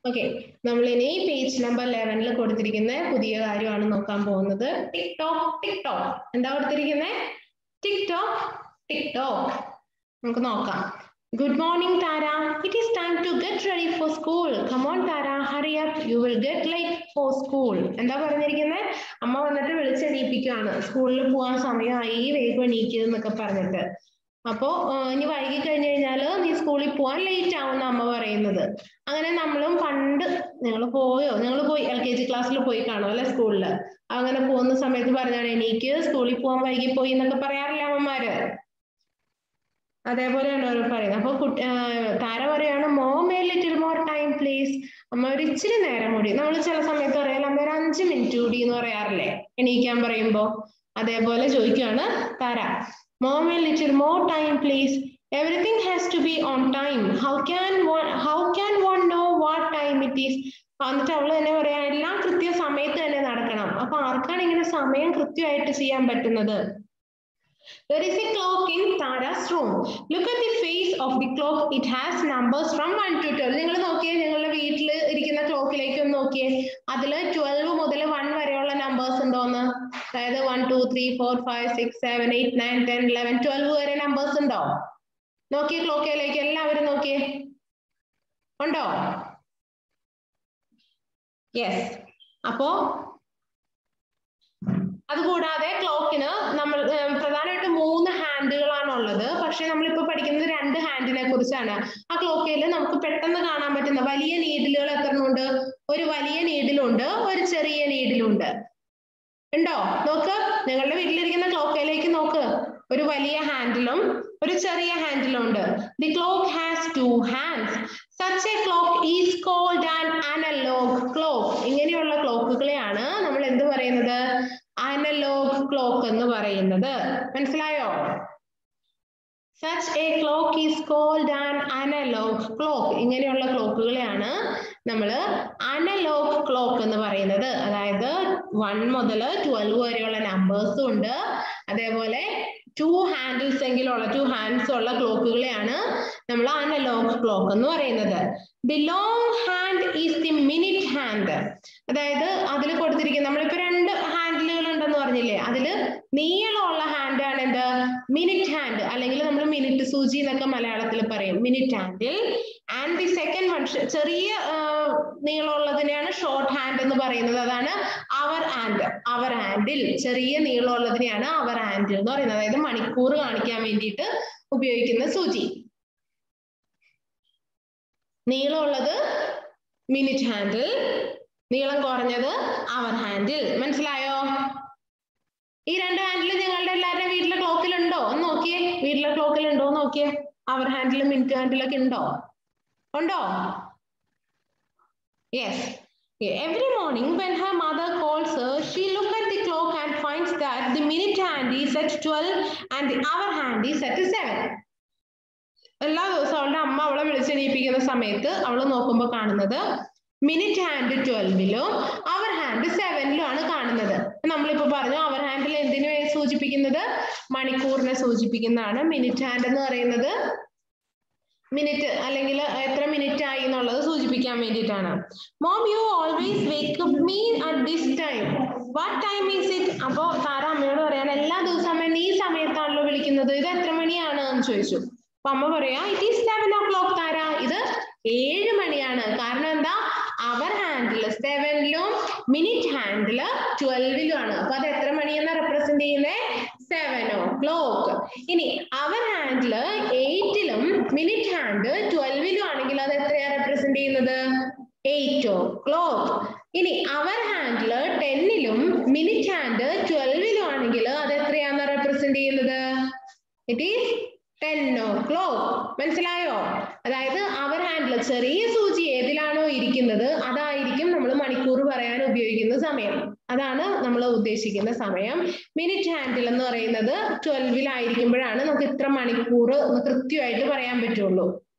Okay നമ്മൾ ഇനി page number ലെവനിൽ കൊടുത്തിരിക്കുന്ന പുതിയ കാര്യമാണ് നോക്കാൻ പോകുന്നത് ടിക് ടോക്ക് ടിക് ടോക്ക് എന്താ കൊടുത്തിരിക്കുന്നത് ടിക് ടോക്ക് ടിക് ടോക്ക് നമുക്ക് നോക്കാം good morning Tara it is time to get ready for school come on Tara hurry up you will get late for school എന്താ പറഞ്ഞിരിക്കുന്നത് അമ്മ വന്നിട്ട് വിളിച്ചെണീപ്പിക്കുകയാണ് സ്കൂളിൽ പോകാൻ സമയമായി വേഗം എണീക്കുന്നൊക്കെ പറഞ്ഞിട്ട് അപ്പോ ഇനി വൈകി കഴിഞ്ഞു കഴിഞ്ഞാൽ നീ സ്കൂളിൽ പോകാൻ ലേറ്റ് ആവുന്ന അമ്മ പറയുന്നത് അങ്ങനെ നമ്മളും പണ്ട് നിങ്ങൾ പോയോ നിങ്ങൾ പോയി എൽ കെ ജി ക്ലാസ്സിൽ പോയി കാണും അല്ലെ സ്കൂളിൽ അങ്ങനെ പോകുന്ന സമയത്ത് പറഞ്ഞാണ് എനിക്ക് സ്കൂളിൽ പോകാൻ വൈകി പോയി എന്നൊക്കെ പറയാറില്ല അമ്മമാര് അതേപോലെയാണ് അവർ പറയുന്നത് അപ്പൊ കുട്ടി താര പറയാണ് mommy little more time please അമ്മ ഒരു ഇച്ചിരി നേരം കൂടി നമ്മൾ ചില സമയത്ത് പറയാം അമ്മ ഒരു അഞ്ച് മിനിറ്റ് കൂടി എന്ന് പറയാറില്ലേ എണീക്കാൻ പറയുമ്പോ അതേപോലെ ചോദിക്കുകയാണ് താര Mom, a little more time, please. Everything has to be on time. How can one how can one know what time it is? എന്നിട്ട് അവള് തന്നെ പറയാ എല്ലാം കൃത്യ സമയത്ത് തന്നെ നടക്കണം അപ്പൊ ആർക്കാണ് ഇങ്ങനെ സമയം കൃത്യമായിട്ട് ചെയ്യാൻ പറ്റുന്നത് There is a clock in Tara's room. Look at the face of the clock. It has numbers from 1 to 12. നിങ്ങൾ നോക്കിയേ നിങ്ങളുടെ വീട്ടിൽ ഇരിക്കുന്ന ക്ലോക്കിലേക്ക് ഒന്ന് നോക്കിയേ അതില് ട്വൽവ് മുതൽ വൺ വരെയുള്ള നമ്പേഴ്സ് ഉണ്ടോന്ന് അതായത് one two three four five six seven eight nine ten eleven twelve വരെ നമ്പേഴ്സ് ഉണ്ടോ നോക്കിയേ ക്ലോക്കിലേക്ക് എല്ലാവരും നോക്കിയേ ഉണ്ടോ യെസ് അപ്പോ അതുകൂടാതെ ക്ലോക്കിന് നമ്മൾ പ്രധാനമായിട്ടും മൂന്ന് ഹാൻഡുകളാണ് ഉള്ളത് പക്ഷെ നമ്മളിപ്പോ പഠിക്കുന്നത് രണ്ട് ഹാൻഡിനെ കുറിച്ചാണ് ആ ക്ലോക്കിൽ നമുക്ക് പെട്ടെന്ന് കാണാൻ പറ്റുന്ന വലിയ നീഡിലുകൾ എത്ര ഉണ്ട് ഒരു വലിയ നീഡിലുണ്ട് ഒരു ചെറിയ നീഡിലുണ്ട് ഉണ്ടോ നോക്ക് നിങ്ങളുടെ വീട്ടിലിരിക്കുന്ന ക്ലോക്കിലേക്ക് നോക്ക് ഒരു വലിയ ഹാൻഡിലും ഒരു ചെറിയ ഹാൻഡിലും ഉണ്ട് the clock has two hands such a clock is called an analogue clock ഇങ്ങനെയുള്ള ക്ലോക്കുകളെയാണ് നമ്മൾ എന്ത് പറയുന്നത് അനലോഗ് ക്ലോക്ക് എന്ന് പറയുന്നത് മനസ്സിലായോ such a clock is called an analogue clock ഇങ്ങനെയുള്ള ക്ലോക്കുകളെയാണ് നമ്മൾ അനലോഗ് ക്ലോക്ക് എന്ന് പറയുന്നത് അതായത് വൺ മുതൽ ട്വൽവ് വരെയുള്ള നമ്പേഴ്സും ഉണ്ട് അതേപോലെ ടു ഹാൻഡിൽസ് എങ്കിലുള്ള ടു ഹാൻഡ്സ് ഉള്ള ക്ലോക്കുകളെയാണ് നമ്മൾ അനലോഗ് ക്ലോക്ക് എന്ന് പറയുന്നത് the long hand is the minute hand അതായത് അതിൽ കൊടുത്തിരിക്കുന്ന നമ്മളിപ്പോ രണ്ട് ഹാൻഡിലുകൾ ഉണ്ടെന്ന് പറഞ്ഞില്ലേ അതില് നീളമുള്ള ഹാൻഡ് ആണ് എന്ത് മിനിറ്റ് ഹാൻഡ് അല്ലെങ്കിൽ നമ്മൾ മിനിറ്റ് സൂചി എന്നൊക്കെ മലയാളത്തിൽ പറയും minute handle and the second one ചെറിയ നീളമുള്ളതിനെയാണ് ഷോർട്ട് ഹാൻഡ് എന്ന് പറയുന്നത് അതാണ് അവർ ഹാൻഡ് അവർ ഹാൻഡിൽ ചെറിയ നീളമുള്ളതിനെയാണ് അവർ ഹാൻഡിൽ എന്ന് പറയുന്നത് അതായത് മണിക്കൂർ കാണിക്കാൻ വേണ്ടിയിട്ട് ഉപയോഗിക്കുന്ന സൂചി നീളമുള്ളത് മിനിറ്റ് ഹാൻഡിൽ നീളം കുറഞ്ഞത് അവർ ഹാൻഡിൽ മനസ്സിലായോ ഈ രണ്ട് ഹാൻഡിൽ നിങ്ങളുടെ എല്ലാവരുടെ വീട്ടിലെ ക്ലോക്കിൽ ഉണ്ടോ ഒന്ന് നോക്കിയേ വീട്ടിലെ ക്ലോക്കിൽ ഉണ്ടോ നോക്കിയേ അവർ ഹാൻഡിലും മിനിറ്റ് ഹാൻഡിലൊക്കെ ഉണ്ടോ ഉണ്ടോ yes Every morning when her mother calls her, she looks at the clock and finds that the minute hand is at 12 and the hour hand is at 7. എല്ലാ ദിവസവും അവളുടെ അമ്മ അവളെ വിളിച്ചെണീപ്പിക്കുന്ന സമയത്ത് അവൾ നോക്കുമ്പോൾ കാണുന്നത് മിനിറ്റ് ഹാൻഡ് ട്വൽവിലും അവർ ഹാൻഡ് സെവനിലും ആണ് കാണുന്നത് നമ്മളിപ്പോ പറഞ്ഞു അവർ ഹാൻഡിൽ എന്തിനു സൂചിപ്പിക്കുന്നത് മണിക്കൂറിനെ സൂചിപ്പിക്കുന്നതാണ് മിനിറ്റ് ഹാൻഡ് എന്ന് പറയുന്നത് മിനിറ്റ് അല്ലെങ്കിൽ എത്ര മിനിറ്റ് ആയി എന്നുള്ളത് സൂചിപ്പിക്കാൻ വേണ്ടിയിട്ടാണ് mom you always wake up me at this time what time is it അപ്പോ താര അമ്മയോട് പറയാൻ എല്ലാ ദിവസവും അമ്മ ഈ സമയത്താണല്ലോ വിളിക്കുന്നത് ഇത് എത്ര മണിയാണ് എന്ന് ചോദിച്ചു അപ്പൊ അമ്മ പറയാ it is seven o'clock Tara ഇത് ഏഴ് മണിയാണ് കാരണം എന്താ അവർ ഹാൻഡില് സെവനിലും മിനിറ്റ് ഹാൻഡില് ട്വൽവിലും ആണ് അപ്പൊ അത് എത്ര മണിയെന്നാ റെപ്രസെന്റ് ചെയ്യുന്നത് സെവൻ ഓ ക്ലോക്ക് ഇനി അവർ ഹാൻഡില് എയ്റ്റിലും മിനിറ്റ് ഹാൻഡ് ട്വൽവിലും ആണെങ്കിൽ അത് എത്രയാ റെപ്രസെന്റ് ചെയ്യുന്നത് എയ്റ്റ് ഓ ക്ലോക്ക് ഇനി അവർ ഹാൻഡില് ടെന്നിലും മിനിറ്റ് ഹാൻഡ് ട്വൽവിലും ആണെങ്കിൽ അത് എത്രയാന്ന് റെപ്രസെന്റ് ചെയ്യുന്നത് it is ten o'clock മനസ്സിലായോ അതായത് അവർ ഹാൻഡിൽ ചെറിയ സൂചി ഏതിലാണോ ഇരിക്കുന്നത് അതായിരിക്കും നമ്മൾ മണിക്കൂർ പറയാൻ ഉപയോഗിക്കുന്ന സമയം അതാണ് നമ്മൾ ഉദ്ദേശിക്കുന്ന സമയം മിനിറ്റ് ഹാൻഡിൽ എന്ന് പറയുന്നത് ട്വൽവിലായിരിക്കുമ്പോഴാണ് നമുക്ക് ഇത്ര മണിക്കൂർ കൃത്യമായിട്ട് പറയാൻ പറ്റുള്ളൂ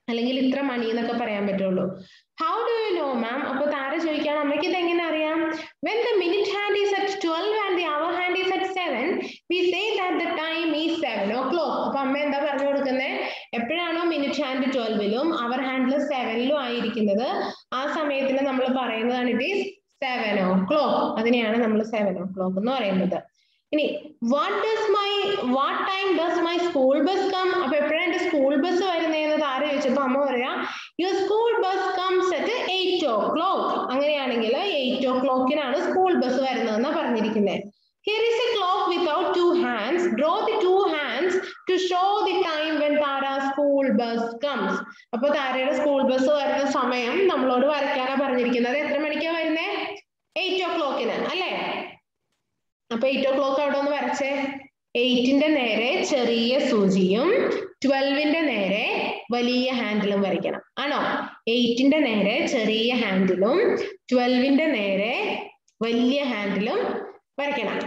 അല്ലെങ്കിൽ ഇത്ര മണി എന്നൊക്കെ പറയാൻ പറ്റുള്ളൂ how do you know ma'am അപ്പൊ താര ചോദിക്കുകയാണ് അമ്മയ്ക്ക് ഇത് എങ്ങനെ അറിയാം when the minute hand is at twelve and the hour hand is at seven we say that the time is seven o'clock അപ്പൊ അമ്മ എന്താ പറഞ്ഞു കൊടുക്കുന്നത് എപ്പോഴാണോ മിനിറ്റ് ഹാൻഡ് ട്വൽവിലും അവർ ഹാൻഡിൽ സെവനിലും ആയിരിക്കുന്നത് ആ സമയത്തിന് നമ്മൾ പറയുന്നതാണ് it is seven o'clock അതിനെയാണ് നമ്മൾ സെവൻ ഓ ക്ലോക്ക് എന്ന് പറയുന്നത് ഇനി what does my what time does my school bus come അപ്പൊ എപ്പോഴാണ് എന്റെ സ്കൂൾ ബസ് വരുന്നതെന്ന് താര ചോദിച്ചപ്പോ അമ്മ പറയാ your school bus comes at eight o'clock അങ്ങനെയാണെങ്കിൽ എയ്റ്റ് ഓ ക്ലോക്കിനാണ് സ്കൂൾ ബസ് വരുന്നതെന്നാ പറഞ്ഞിരിക്കുന്നത് Here is a clock without two hands. Draw the two hands to show the time when Tara's school bus comes. അപ്പൊ താരയുടെ school bus വരുന്ന സമയം നമ്മളോട് വരയ്ക്കാനാ പറഞ്ഞിരിക്കുന്നത് എത്ര മണിക്കാ വരുന്നേ എയ്റ്റ് ഓ ക്ലോക്കിന് അല്ലേ അപ്പൊ എയ്റ്റ് ഓ ക്ലോക്ക് അവിടെ ഒന്ന് വരച്ചേ എയ്റ്റിന്റെ നേരെ ചെറിയ സൂചിയും ട്വൽവിന്റെ നേരെ വലിയ ഹാൻഡിലും വരയ്ക്കണം ആണോ എയ്റ്റിന്റെ നേരെ ചെറിയ ഹാൻഡിലും ട്വൽവിന്റെ നേരെ വലിയ ഹാൻഡിലും വരയ്ക്കണം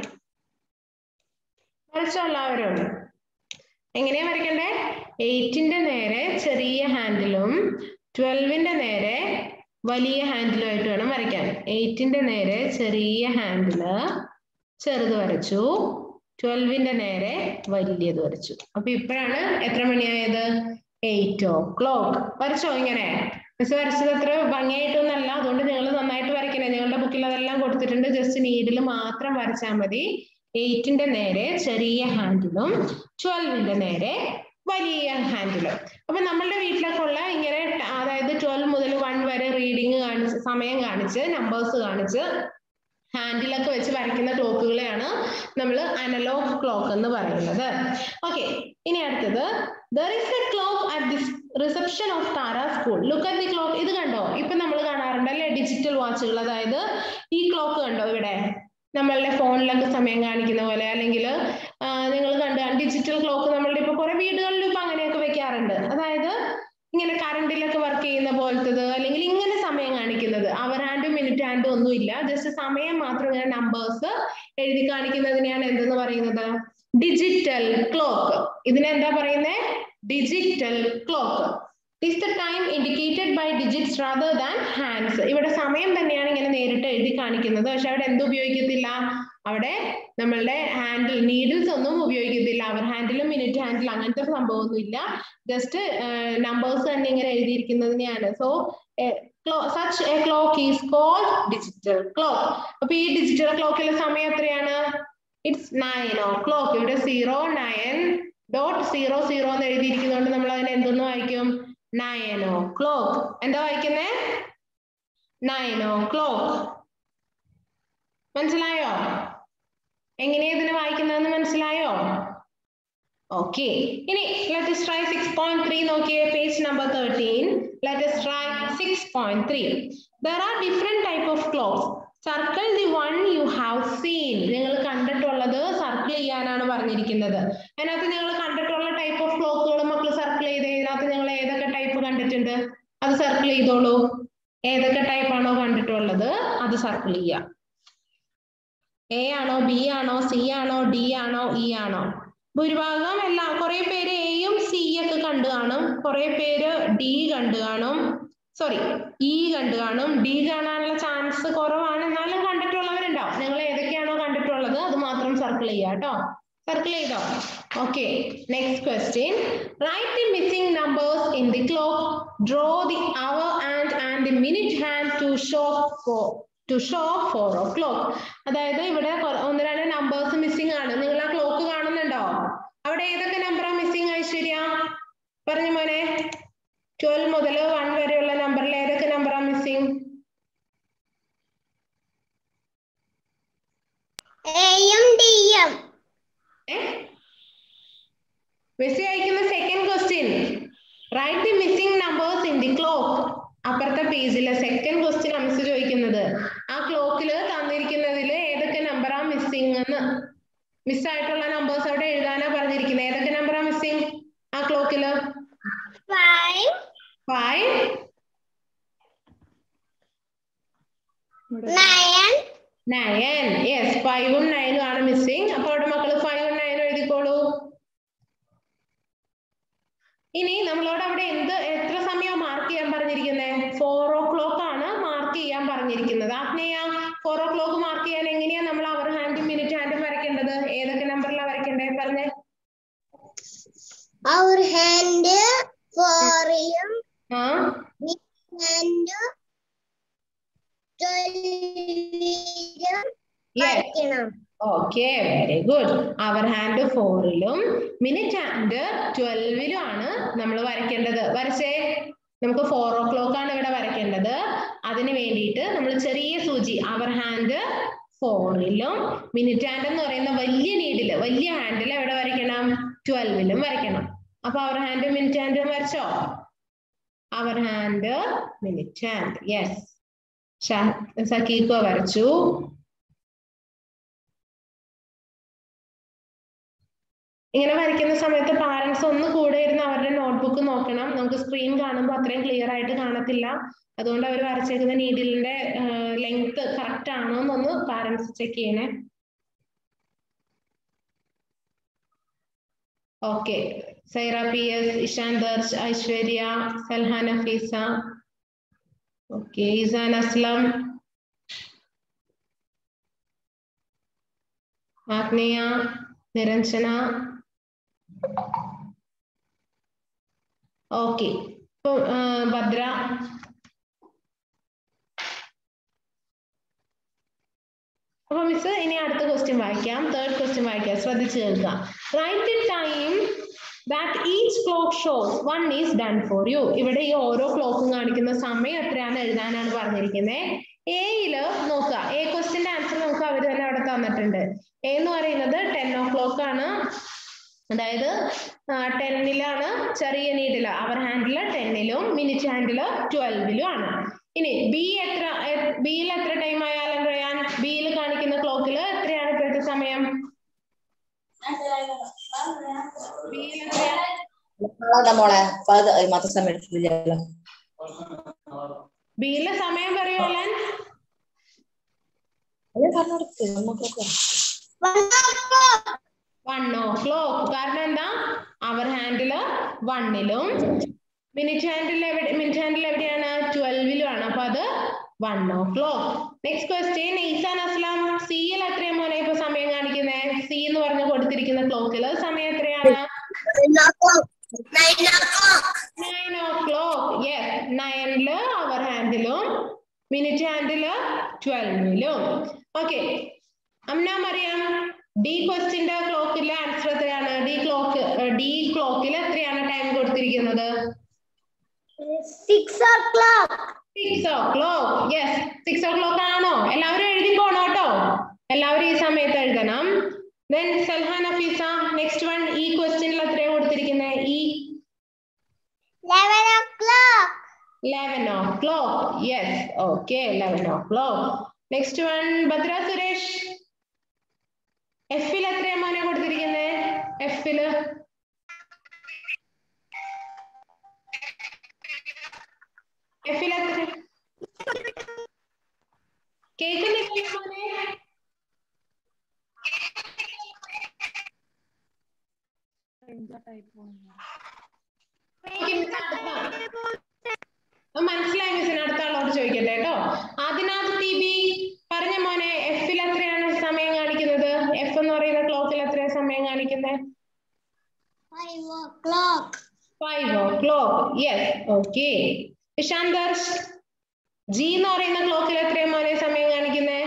വരച്ചോ എല്ലാവരും എങ്ങനെയാ വരയ്ക്കണ്ടേ എയ്റ്റിന്റെ നേരെ ചെറിയ ഹാൻഡിലും ട്വൽവിന്റെ നേരെ വലിയ ഹാൻഡിലും ആയിട്ട് വേണം വരയ്ക്കാൻ എയ്റ്റിന്റെ നേരെ ചെറിയ ഹാൻഡില് ചെറുത് വരച്ചു ട്വൽവിന്റെ നേരെ വലിയത് വരച്ചു അപ്പൊ ഇപ്പോഴാണ് എത്ര മണിയായത് എയ്റ്റ് ഓ ക്ലോക്ക് വരച്ചോ ഇങ്ങനെ മിസ് വരച്ചത് അത്ര ഭംഗിയായിട്ടൊന്നല്ല അതുകൊണ്ട് നിങ്ങൾ നന്നായിട്ട് വരയ്ക്കണേ നിങ്ങളുടെ ബുക്കിൽ അതെല്ലാം കൊടുത്തിട്ടുണ്ട് ജസ്റ്റ് നീഡിൽ മാത്രം വരച്ചാൽ മതി എയ്റ്റിന്റെ നേരെ ചെറിയ ഹാൻഡിലും ട്വൽവിന്റെ നേരെ വലിയ ഹാൻഡിലും അപ്പൊ നമ്മളുടെ വീട്ടിലൊക്കെ ഉള്ള ഇങ്ങനെ അതായത് ട്വൽവ് മുതൽ വൺ വരെ റീഡിങ് കാണിച്ച് സമയം കാണിച്ച് നമ്പേഴ്സ് കാണിച്ച് ഹാൻഡിലൊക്കെ വെച്ച് വരയ്ക്കുന്ന ക്ലോക്കുകളെയാണ് നമ്മൾ അനലോഗ് ക്ലോക്ക് എന്ന് പറയുന്നത് ഓക്കെ ഇനി അടുത്തത് there is a clock at this reception of Tara school look at the clock ഇത് കണ്ടോ ഇപ്പൊ നമ്മൾ കാണാറുണ്ട് അല്ലെ ഡിജിറ്റൽ വാച്ചുകൾ അതായത് ഈ ക്ലോക്ക് കണ്ടോ ഇവിടെ നമ്മളുടെ ഫോണിലൊക്കെ സമയം കാണിക്കുന്ന പോലെ അല്ലെങ്കിൽ നിങ്ങൾ കണ്ട് ഡിജിറ്റൽ ക്ലോക്ക് നമ്മളുടെ ഇപ്പൊ കുറെ വീടുകളിൽ ഇപ്പൊ അങ്ങനെയൊക്കെ വെക്കാറുണ്ട് അതായത് ഇങ്ങനെ കറണ്ടിലൊക്കെ വർക്ക് ചെയ്യുന്ന പോലത്തത് അല്ലെങ്കിൽ ഇങ്ങനെ സമയം കാണിക്കുന്നത് അവർ ഹാൻഡും മിനിറ്റ് ഹാൻഡും ഒന്നും ഇല്ല ജസ്റ്റ് സമയം മാത്രം ഇങ്ങനെ നമ്പേഴ്സ് എഴുതി കാണിക്കുന്നതിനെയാണ് എന്തെന്ന് പറയുന്നത് ഡിജിറ്റൽ ക്ലോക്ക് ഇതിനെന്താ പറയുന്നത് digital clock is the time indicated by digits rather than hands ഇവിടെ സമയം തന്നെയാണ് ഇങ്ങനെ നേരിട്ട് എഴുതി കാണിക്കുന്നത് പക്ഷെ അവിടെ എന്ത് ഉപയോഗിക്കത്തില്ല അവിടെ നമ്മളുടെ ഹാൻഡിൽ നീഡിൽസ് ഒന്നും ഉപയോഗിക്കത്തില്ല അവർ ഹാൻഡിലും മിനിറ്റ് ഹാൻഡിൽ അങ്ങനത്തെ സംഭവമൊന്നും ഇല്ല ജസ്റ്റ് നമ്പേഴ്സ് തന്നെ ഇങ്ങനെ എഴുതിയിരിക്കുന്നതിനെയാണ് so such a clock is called digital clock അപ്പൊ ഈ ഡിജിറ്റൽ ക്ലോക്കിലെ സമയം എത്രയാണ് ഇറ്റ്സ് നയൻ ഓ ക്ലോക്ക് ഇവിടെ zero nine dot zero zero എന്ന് എഴുതിയിരിക്കുന്നതുകൊണ്ട് നമ്മൾ അതിനെ എന്തെന്ന് വായിക്കും നയൻ ഓ ക്ലോക്ക് എന്താ വായിക്കുന്നേ നയൻ ഓ ക്ലോക്ക് മനസ്സിലായോ എങ്ങനെയാ ഇതിനെ വായിക്കുന്നതെന്ന് മനസ്സിലായോ ഓക്കെ ഇനി ലെറ്റ് us try 6.3 നോക്കിയേ page number 13 let us try 6.3 there are different type of clocks circle the one you have seen നിങ്ങൾ കണ്ടിട്ടുള്ളത് സർക്കിൾ ചെയ്യാനാണ് പറഞ്ഞിരിക്കുന്നത് അതിനകത്ത് നിങ്ങൾ കണ്ടിട്ടുള്ള ടൈപ്പ് ഓഫ് ക്ലോക്കുകൾ മക്കൾ സർക്കിൾ ചെയ്ത് ഇതിനകത്ത് നിങ്ങൾ ഏതൊക്കെ ടൈപ്പ് കണ്ടിട്ടുണ്ട് അത് സർക്കിൾ ചെയ്തോളൂ ഏതൊക്കെ ടൈപ്പ് ആണോ കണ്ടിട്ടുള്ളത് അത് സർക്കിൾ ചെയ്യാം എ ആണോ ബി ആണോ സി ആണോ ഡി ആണോ ഇ ആണോ ഭൂരിഭാഗം എല്ലാം കുറെ പേര് എയും സി ഒക്കെ കണ്ടു കാണും കുറെ പേര് ഡി കണ്ടു കാണും സോറി ഇ കണ്ടു കാണും ഡി കാണാനുള്ള ചാൻസ് കുറവാണ് എന്നാലും കണ്ടിട്ടുള്ളവരുണ്ടാവും നിങ്ങൾ ഏതൊക്കെയാണോ കണ്ടിട്ടുള്ളത് അത് മാത്രം സർക്കിൾ ചെയ്യുക കേട്ടോ സർക്കിൾ ചെയ്തോ okay next question write the missing numbers in the clock draw the hour and and the minute hand to show four to show four o'clock അതായത് ഇവിടെ ഒന്ന് രണ്ട് നമ്പേഴ്സ് മിസ്സിംഗ് ആണ് നിങ്ങൾ ആ ക്ലോക്ക് കാണുന്നുണ്ടോ അവിടെ ഏതൊക്കെ നമ്പറാ മിസ്സിംഗ് ഐശ്വര്യ പറഞ്ഞു മോനെ ട്വൽവ് മുതൽ വൺ വരെയുള്ള നമ്പറിൽ ഏതൊക്കെ നമ്പറാ മിസ്സിംഗ് എയും ഡിയും മിസ്സി അയക്കുന്ന second question write the missing numbers in the clock അപ്പുറത്തെ പേജിലെ സെക്കൻഡ് ക്വസ്റ്റ്യൻ മിസ് ചോദിക്കുന്നത് ആ ക്ലോക്കിൽ തന്നിരിക്കുന്നതിൽ ഏതൊക്കെ നമ്പറാ മിസ്സിംഗ് എന്ന് മിസ് ആയിട്ടുള്ള നമ്പേഴ്സ് അവിടെ എഴുതാനാ പറഞ്ഞിരിക്കുന്നത് ഏതൊക്കെ നമ്പറാ മിസ്സിംഗ് ആ ക്ലോക്കില് five five nine nine yes ഫൈവും നയനും ആണ് മിസ്സിംഗ് അപ്പൊ അവിടെ മക്കള് ഫൈവും നയനും എഴുതിക്കോളൂ ഇനി നമ്മളോട് അവിടെ എന്ത് എത്ര സമയം മാർക്ക് ചെയ്യാൻ പറഞ്ഞിരിക്കുന്നത് ഫോർ ഓ ക്ലോക്ക് ആണ് മാർക്ക് ചെയ്യാൻ പറഞ്ഞിരിക്കുന്നത് Agneya four o'clock mark ചെയ്യാൻ എങ്ങനെയാ നമ്മൾ അവർ ഹാൻഡും മിനിറ്റ് ഹാൻഡും വരയ്ക്കേണ്ടത് ഏതൊക്കെ നമ്പറിലാണ് വരയ്ക്കേണ്ടത് പറഞ്ഞേ Our hand ഫോറിലും ആ hand ട്വൽവിലും യെസ് വരയ്ക്കണം okay very good hour hand ഫോറിലും മിനിറ്റ് ഹാൻഡ് ട്വൽവിലും ആണ് നമ്മൾ വരയ്ക്കേണ്ടത് വരച്ചേ നമുക്ക് ഫോർ ഓ ക്ലോക്ക് ആണ് ഇവിടെ വരയ്ക്കേണ്ടത് അതിന് വേണ്ടിയിട്ട് നമ്മൾ ചെറിയ സൂചി അവർ ഹാൻഡ് ഫോറിലും മിനിറ്റ് ഹാൻഡ് എന്ന് പറയുന്ന വലിയ നീഡില് വലിയ ഹാൻഡിൽ എവിടെ വരയ്ക്കണം ട്വൽവിലും വരയ്ക്കണം അപ്പൊ അവർ ഹാൻഡ് മിനിറ്റ് ഹാൻഡും വരച്ചോ hour hand minute hand yes സക്കീക്കോ വരച്ചു ഇങ്ങനെ വരയ്ക്കുന്ന സമയത്ത് പാരന്റ്സ് ഒന്ന് കൂടെ ഇരുന്ന് അവരുടെ നോട്ട്ബുക്ക് നോക്കണം നമുക്ക് സ്ക്രീൻ കാണുമ്പോൾ അത്രയും ക്ലിയർ ആയിട്ട് കാണത്തില്ല അതുകൊണ്ട് അവർ വരച്ചേക്കുന്ന നീഡിലിന്റെ ലെങ്ത് കറക്റ്റ് ആണോ എന്നൊന്ന് പാരന്റ്സ് ചെക്ക് ചെയ്യണേ okay Saira P S Ishan Darsh Aishwarya Salhana Fiza okay Izan Aslam Agneya Niranjana okay ഇപ്പൊ ഭദ്ര അപ്പൊ മിസ് ഇനി അടുത്ത ക്വസ്റ്റ്യൻ വായിക്കാം തേർഡ് ക്വസ്റ്റ്യൻ വായിക്കാം ശ്രദ്ധിച്ചു കേൾക്കുക write the time that each clock shows one is done for you ഇവിടെ ഈ ഓരോ ക്ലോക്കും കാണിക്കുന്ന സമയം എത്രയാണ് എഴുതാനാണ് പറഞ്ഞിരിക്കുന്നത് എയില് നോക്കുക എ ക്വസ്റ്റിന്റെ ആൻസർ നമുക്ക് അവർ തന്നെ അവിടെ തന്നിട്ടുണ്ട് എ എന്ന് പറയുന്നത് ടെൻ ഓ ക്ലോക്ക് ആണ് അതായത് ടെന്നിലാണ് ചെറിയ നീഡില് അവർ ഹാൻഡില് ടെന്നിലും മിനിറ്റ് ഹാൻഡില് ട്വൽവിലും ആണ് ഇനി ബി എത്ര ബിയിൽ എത്ര ടൈം ആയാലും പറയാൻ ബിയിൽ കാണിക്കുന്ന ക്ലോക്കില് എത്രയാണ് ഇപ്പോഴത്തെ സമയം ബിയിൽ എത്രയാണ് നാളെ മോളെ പത് മാത്രം സമയം എടുത്തില്ലല്ലോ ബിയിലെ സമയം പറയൂ അലൻ ഞാൻ പറഞ്ഞു കൊടുക്ക് നമുക്കൊക്കെ വൺ ഓ ക്ലോക്ക് കാരണം എന്താ അവർ ഹാൻഡില് വണ്ണിലും മിനിറ്റ് ഹാൻഡിൽ എവിടെ മിനിറ്റ് ഹാൻഡിൽ എവിടെയാണ് ട്വൽവിലും ആണ് അപ്പൊ അത് one o'clock next question Izan Aslam സിയിൽ എത്രയാ മോനെ ഇപ്പൊ സമയം കാണിക്കുന്നത് സി എന്ന് പറഞ്ഞ് കൊടുത്തിരിക്കുന്ന ക്ലോക്കില് സമയം എത്രയാണ് നയൻ ഓ ക്ലോക്ക് യെസ് നയനില് അവർ ഹാൻഡിലും മിനിറ്റ് ഹാൻഡില് ട്വൽവിലും ഓക്കെ അമ്ന മറിയാം ഡി ക്വസ്റ്റിന്റെ ക്ലോക്കിലെ ആൻസർ എത്രയാണ് ഡി ക്ലോക്ക് ഡി ക്ലോക്കിൽ എത്രയാണ് ടൈം കൊടുത്തിരിക്കുന്നത് six o'clock six o'clock yes six o'clock ആണോ എല്ലാവരും എഴുതി പോണോ കേട്ടോ എല്ലാവരും ഈ സമയത്ത് എഴുതണം then Salhan Afeeza next one ഈ ക്വസ്റ്റ്യനിൽ എത്രയാണ് കൊടുത്തിരിക്കുന്നത് ഈ eleven o'clock eleven o'clock yes okay eleven o'clock next one Bhadra Suresh എഫിൽ എത്രയാ മോനെ കൊടുത്തിരിക്കുന്നത് എഫില് എഫിൽ എത്ര കേൾക്കുന്നില്ല മോനെ Okay, miss അടുത്ത. അത് മനസ്സിലായി മിസ്സിന് അടുത്ത ആളോട് ചോദിക്കട്ടെ കേട്ടോ അതിനകത്ത് ടി ബി പറഞ്ഞ മോനെ എഫിൽ എത്രയാണ് സമയം കാണിക്കുന്നത് എഫ് എന്ന് പറയുന്ന ക്ലോക്കിൽ എത്രയാണ് സമയം കാണിക്കുന്നത് five o'clock five o'clock yes okay Ishan Darsh G എന്ന് പറയുന്ന ക്ലോക്കിൽ എത്രയാണ് മോനെ സമയം കാണിക്കുന്നത്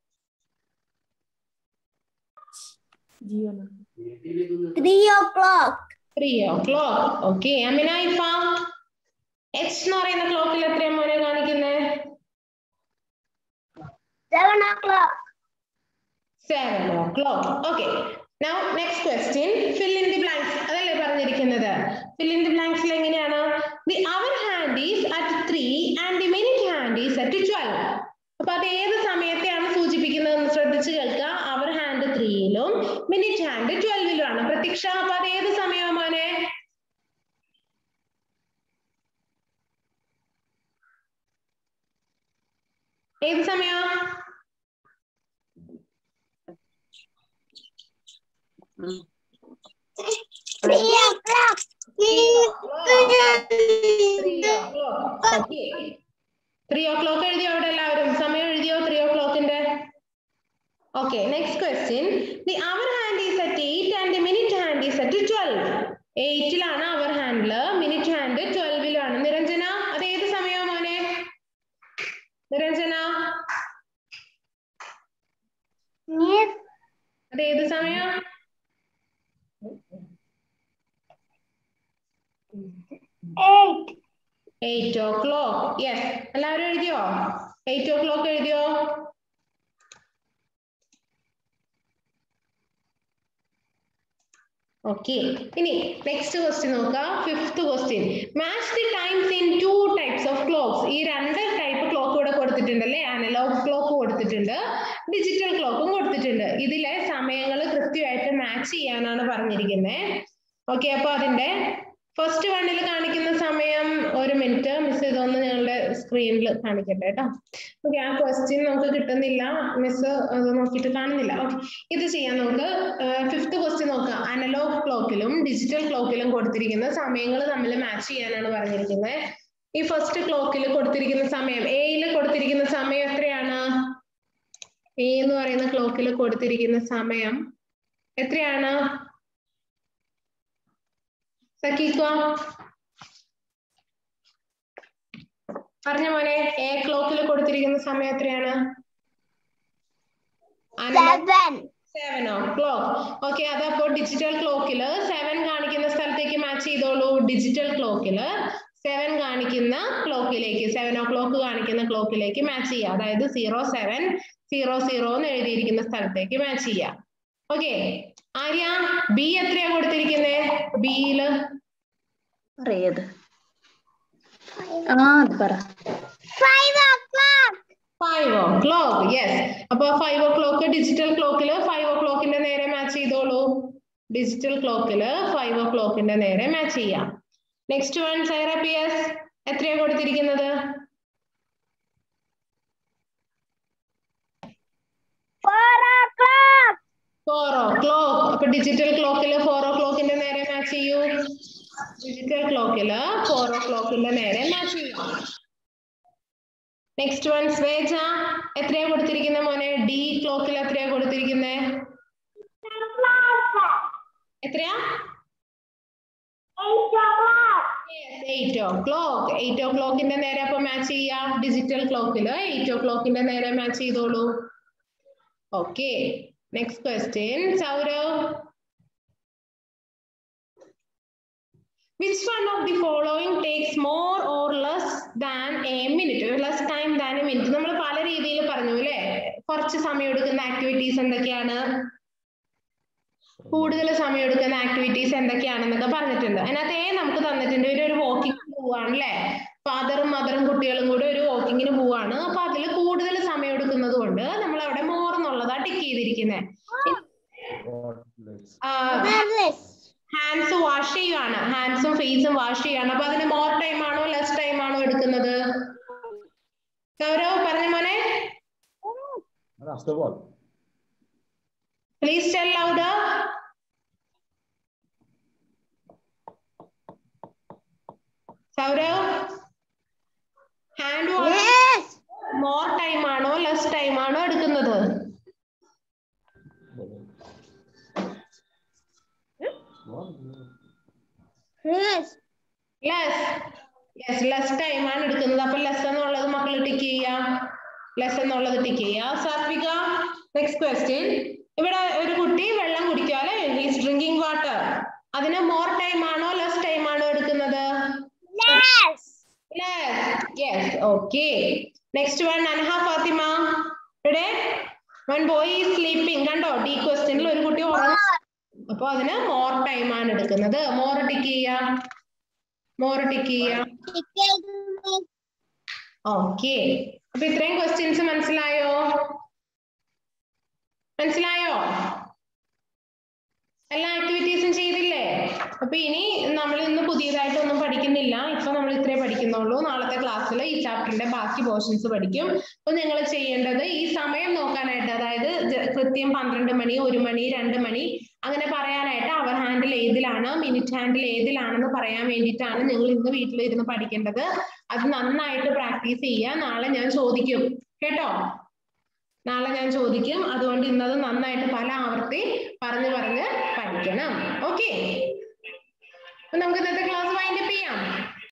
three o'clock three o'clock okay Amina Ifa H എന്ന് പറയുന്ന ക്ലോക്കിൽ എത്രയാണ് മോനെ കാണിക്കുന്നത് seven o'clock seven o'clock okay now next question fill in the blanks അതല്ലേ പറഞ്ഞിരിക്കുന്നത് ഫിൽ ഇൻ ദി ബ്ലാങ്ക്സിൽ എങ്ങനെയാണ് the hour hand is at three and the minute hand is at twelve അപ്പൊ അത് ഏത് സമയത്തെയാണ് സൂചിപ്പിക്കുന്നത് എന്ന് ശ്രദ്ധിച്ച് കേൾക്കുക അവർ ഹാൻഡ് ത്രീയിലും മിനിറ്റ് ഹാൻഡ് ട്വൽവിലും ആണ് പ്രതീക്ഷ അപ്പൊ അത് ഏത് സമയമാണ് ഏത് സമയം three o'clock three o'clock എഴുതിയോ അവിടെ എല്ലാവരും സമയം എഴുതിയോ ത്രീ ഓ ക്ലോക്കിന്റെ okay next question the hour hand is at eight and the minute hand is at twelve എയ്റ്റിലാണ് അവർ ഹാൻഡില് മിനിറ്റ് ഹാൻഡ് ട്വൽവിലാണ് നിരഞ്ജന അത് ഏത് സമയമാ മോനെ നിരഞ്ജന അത് ഏത് സമയം Eight. Eight o'clock yes എല്ലാവരും എഴുതിയോ എയ്റ്റ് ഓ ക്ലോക്ക് എഴുതിയോ ഓക്കെ ഇനി നെക്സ്റ്റ് ക്വസ്റ്റ്യൻ നോക്കാം fifth question match the times in two types of clocks ഈ രണ്ട് ടൈപ്പ് ക്ലോക്ക് ഇവിടെ കൊടുത്തിട്ടുണ്ട് അല്ലേ അനലോഗ് ക്ലോക്ക് കൊടുത്തിട്ടുണ്ട് ഡിജിറ്റൽ ക്ലോക്കും കൊടുത്തിട്ടുണ്ട് ഇതിലെ സമയങ്ങൾ കൃത്യമായിട്ട് മാച്ച് ചെയ്യാനാണ് പറഞ്ഞിരിക്കുന്നത് ഓക്കെ അപ്പൊ അതിന്റെ ഫസ്റ്റ് വണ്ണിൽ കാണിക്കുന്ന സമയം ഒരു മിനിറ്റ് മിസ് ഇതൊന്ന് ഞങ്ങളുടെ സ്ക്രീനിൽ കാണിക്കട്ടെ കേട്ടോ ഓക്കെ ആ ക്വസ്റ്റ്യൻ നമുക്ക് കിട്ടുന്നില്ല മിസ് അത് നോക്കിയിട്ട് കാണുന്നില്ല ഓക്കെ ഇത് ചെയ്യാം നമുക്ക് ഫിഫ്ത്ത് ക്വസ്റ്റ്യൻ നോക്കാം അനലോഗ് ക്ലോക്കിലും ഡിജിറ്റൽ ക്ലോക്കിലും കൊടുത്തിരിക്കുന്ന സമയങ്ങൾ തമ്മിൽ മാച്ച് ചെയ്യാനാണ് പറഞ്ഞിരിക്കുന്നത് ഈ ഫസ്റ്റ് ക്ലോക്കിൽ കൊടുത്തിരിക്കുന്ന സമയം എയിൽ കൊടുത്തിരിക്കുന്ന സമയം എത്രയാണ് എ എന്ന് പറയുന്ന ക്ലോക്കിൽ കൊടുത്തിരിക്കുന്ന സമയം എത്രയാണ് സക്കീക്കോ പറഞ്ഞ മോനെ എ ക്ലോക്കിൽ കൊടുത്തിരിക്കുന്ന സമയം എത്രയാണ് Seven. Seven o'clock okay അതപ്പോ ഡിജിറ്റൽ ക്ലോക്കില് സെവൻ കാണിക്കുന്ന സ്ഥലത്തേക്ക് മാച്ച് ചെയ്തോളൂ ഡിജിറ്റൽ ക്ലോക്കില് സെവൻ കാണിക്കുന്ന ക്ലോക്കിലേക്ക് സെവൻ ഓ ക്ലോക്ക് കാണിക്കുന്ന ക്ലോക്കിലേക്ക് മാച്ച് ചെയ്യുക അതായത് സീറോ സെവൻ സീറോ സീറോ എന്ന് എഴുതിയിരിക്കുന്ന സ്ഥലത്തേക്ക് മാച്ച് ചെയ്യുക ഓക്കെ ആര്യ ബി എത്രയാ കൊടുത്തിരിക്കുന്നേ ബിയില് അറിയത് ആ അത് പറ Five o'clock. Five o'clock yes അപ്പൊ ഫൈവ് ഓ ക്ലോക്ക് ഡിജിറ്റൽ ക്ലോക്കില് ഫൈവ് ഓ ക്ലോക്കിന്റെ നേരെ മാച്ച് ചെയ്തോളൂ ഡിജിറ്റൽ ക്ലോക്കില് ഫൈവ് ഓ ക്ലോക്കിന്റെ നേരെ മാച്ച് ചെയ്യാം next one Saira P S എത്രയാ കൊടുത്തിരിക്കുന്നത് Four o'clock. Four o'clock അപ്പൊ ഡിജിറ്റൽ ക്ലോക്കില് ഫോർ ഓ ക്ലോക്കിന്റെ നേരെ മാച്ച് ചെയ്യൂ ഡിജിറ്റൽ ക്ലോക്കില് ഫോർ ഓ ക്ലോക്കിന്റെ നേരെ മാച്ച് ചെയ്യും നെക്സ്റ്റ് വൺ സ്വേജ എത്രയാ കൊടുത്തിരിക്കുന്നത് മോനെ ഡി ക്ലോക്കിൽ എത്രയാ കൊടുത്തിരിക്കുന്നത് എത്രയാ Eight o'clock. Eight o'clock eight ഓ ക്ലോക്കിന്റെ നേരെ അപ്പൊ മാച്ച് ചെയ്യാം ഡിജിറ്റൽ ക്ലോക്കില് എയ്റ്റ് ഓ ക്ലോക്കിന്റെ നേരെ മാച്ച് ചെയ്തോളൂ okay next question Sourav Which one of the following takes more or less than a minute? Less time than a minute. നമ്മൾ പല രീതിയിൽ പറഞ്ഞു അല്ലേ കുറച്ച് സമയം എടുക്കുന്ന ആക്ടിവിറ്റീസ് എന്തൊക്കെയാണ് കൂടുതൽ സമയം എടുക്കുന്ന ആക്ടിവിറ്റീസ് എന്തൊക്കെയാണെന്നൊക്കെ പറഞ്ഞിട്ടുണ്ട് അതിനകത്ത് ഏ നമുക്ക് തന്നിട്ടുണ്ട് ഇവര് ഒരു വാക്കിംഗ് പോവാണ് അല്ലേ ഫാദറും മദറും കുട്ടികളും കൂടെ ഒരു വാക്കിങ്ങിന് പോവാണ് അപ്പൊ അതിൽ കൂടുതൽ സമയം എടുക്കുന്നത് കൊണ്ട് നമ്മൾ അവിടെ മോർ എന്നുള്ളതാ ടിക്ക് ചെയ്തിരിക്കുന്നത് Marvelous. ഹാൻഡ്സ് വാഷ് ചെയ്യുവാണ് ഹാൻഡ്സും ഫേസും വാഷ് ചെയ്യാണ് അപ്പൊ അതിന് മോർ ടൈം ആണോ ലെസ് ടൈം ആണോ എടുക്കുന്നത് ഗൗരവ് പറഞ്ഞ മോനെ That's the one. Please tell louder Sourav hand wash Yes. More time ആണോ ലെസ് ടൈം ആണോ എടുക്കുന്നത് Yes. Less yes less time ആണ് എടുക്കുന്നത് അപ്പൊ ലെസ് എന്നുള്ളത് മക്കൾ ടിക്ക് ചെയ്യാം ലെസ് എന്നുള്ളത് ടിക്ക് ചെയ്യാം സാത്വിക നെക്സ്റ്റ് ക്വസ്റ്റ്യൻ ഇവിടെ ഒരു കുട്ടി വെള്ളം കുടിക്കുക അല്ലെ ഹീസ് ഡ്രിങ്കിങ് വാട്ടർ അതിന് മോർ ടൈം ആണോ ലെസ് ടൈം ആണോ എടുക്കുന്നത് Yes. Yes okay next one Anaha Fathima ഇവിടെ വൺ ബോയ് ഈസ് സ്ലീപ്പിംഗ് കണ്ടോ ഡി ക്വസ്റ്റ്യനിൽ ഒരു കുട്ടി ഉറങ്ങും അപ്പൊ അതിന് മോർ ടൈം ആണ് എടുക്കുന്നത് മോർ ടിക്ക് ചെയ്യാം മോർ ടിക്ക് ചെയ്യാം ഓക്കെ അപ്പൊ ഇത്രയും ക്വസ്റ്റ്യൻസ് മനസ്സിലായോ മനസ്സിലായോ എല്ലാ ആക്ടിവിറ്റീസും ചെയ്തില്ലേ അപ്പൊ ഇനി നമ്മൾ ഇന്ന് പുതിയതായിട്ടൊന്നും പഠിക്കുന്നില്ല ഇപ്പൊ നമ്മൾ ഇത്രേ പഠിക്കുന്നുള്ളൂ പഠിക്കുന്നുള്ളൂ നാളത്തെ ക്ലാസ്സിൽ ഈ ചാപ്റ്ററിന്റെ ബാക്കി പോർഷൻസ് പഠിക്കും അപ്പൊ നിങ്ങൾ ചെയ്യേണ്ടത് ഈ സമയം നോക്കാനായിട്ട് അതായത് ജ- കൃത്യം പന്ത്രണ്ട് മണി ഒരു മണി രണ്ട് മണി അങ്ങനെ പറയാനായിട്ട് അവർ ഹാൻഡിൽ ഏതിലാണ് മിനിറ്റ് ഹാൻഡിൽ ഏതിലാണെന്ന് പറയാൻ വേണ്ടിയിട്ടാണ് നിങ്ങൾ ഇന്ന് വീട്ടിലിരുന്ന് പഠിക്കേണ്ടത് അത് നന്നായിട്ട് പ്രാക്ടീസ് ചെയ്യുക നാളെ ഞാൻ ചോദിക്കും കേട്ടോ നാളെ ഞാൻ ചോദിക്കും അതുകൊണ്ട് ഇന്നത് നന്നായിട്ട് പല ആവർത്തി പറഞ്ഞു പറഞ്ഞ് പഠിക്കണം ഓക്കെ അപ്പൊ നമുക്ക് ഇന്നത്തെ ക്ലാസ് വൈൻഡപ്പ് ചെയ്യാം